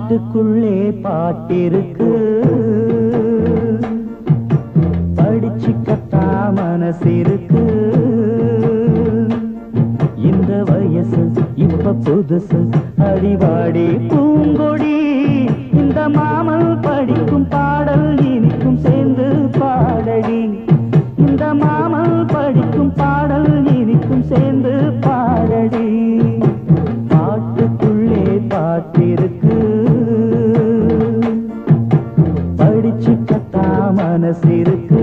பாட்டுக்குள்ளே பாட்டிருக்கு படிச்சுக்கத்தா மனசிருக்கு இந்த வயசு இப்ப புதுசு அடிவாடி பூங்கொடி இந்த மாமல் படிக்கும் பாடல் இனிக்கும் சேர்ந்து பாடடி இந்த மாமல் படிக்கும் பாடல் இனிக்கும் சேர்ந்து பாடடி பாட்டுக்குள்ளே பாட்டிருக்கு படிச்சுக்கத்தா மனசிருக்கு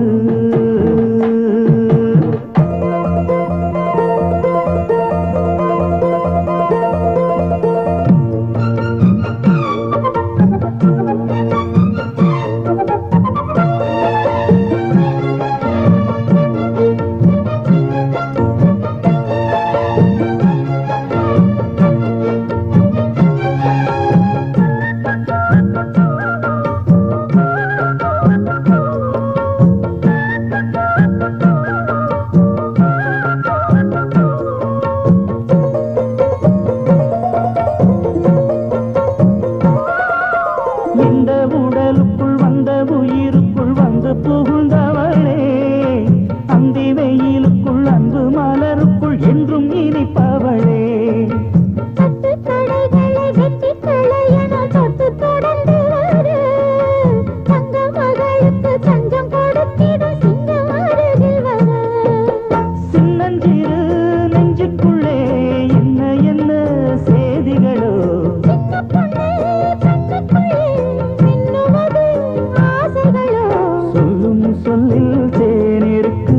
இந்த உடலுக்குள் வந்த உயிருக்குள் வந்து புகுந்தவளே அந்தி வெயிலுக்குள் அன்பு மலருக்குள் என்றும் இனிப்பவளே தட்டு தடைகளை வெட்டி களையன தொட்டு தொடர்ந்து வரு தங்க மகளுக்கு தஞ்சம் கொடுத்திடும் சிங்கம் அருகில் வர சின்னஞ்சிறு நெஞ்சுக்குள்ளே என்ன என்ன செய்திகளோ சின்ன பொண்ணு கண்ணுக்குள்ளே மின்னுவது ஆசைகளோ சொல்லும் சொல்லில் தேனிருக்கு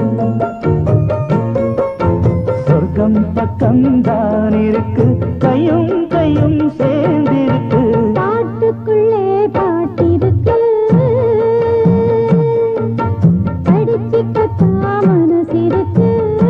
சொர்க்கம் பக்கம் தான் இருக்கு கையும் கையும் சேர்ந்திருக்கு பாட்டுக்குள்ளே பாட்டிருக்கு படிச்சுக்கத்தா மனசிருக்கு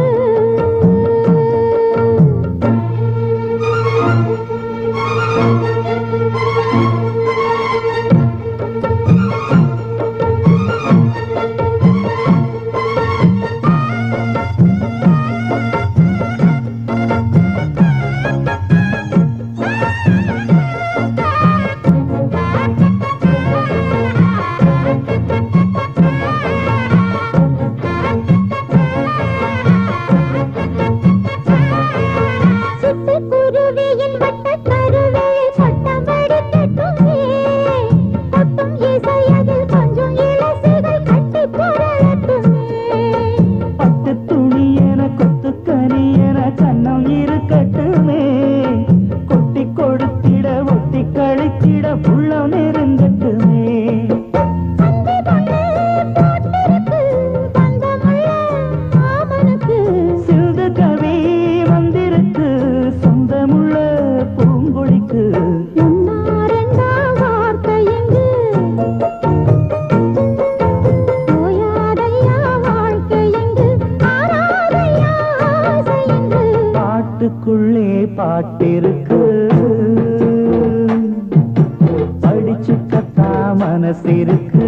சிட்டுக்குருவியின் வட்டக் கருவியில் சட்டம் படிக்கட்டுமே. கொட்டும் இசையதில் கொஞ்சம் இளசைகள் கட்டிப் புரளட்டுமே. பட்டு துணி என கொத்துக்கனி என கண்ணம் இருக்கட்டுமே கொட்டி கொடுத்திட ஒட்டி கழித்திட உள்ளம் நெருங்கட்டுமே அந்தி பொண்ணு போட்டிருக்கு பந்தமுள்ள மாமனுக்கு. சிந்து கவி வந்திருக்கு சொந்தமுள்ள பூங்கொடிக்கு ஒன்னா ரெண்டா வார்த்தை எங்கு? ஓயாதையா வாழ்க்கை எங்கு? ஆறாதையா ஆசை எங்கு? பாட்டுக்குள்ளே பாட்டிருக்கு படிச்சுக்கத்தா மனசிருக்கு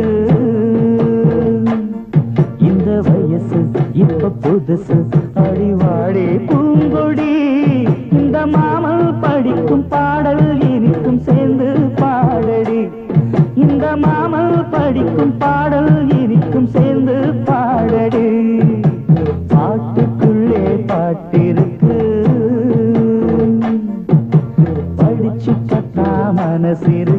இந்த வயசு இப்ப புதுசு அடிவாடி பூங்கொடி இந்த மாமல் படிக்கும் பாடல் இனிக்கும் சேர்ந்து பாடடி இந்த மாமல் படிக்கும் பாடல் இனிக்கும் சேர்ந்து பாடடி பாட்டுக்குள்ளே பாட்டிருக்கு படிச்சு கத்தா மனசிரு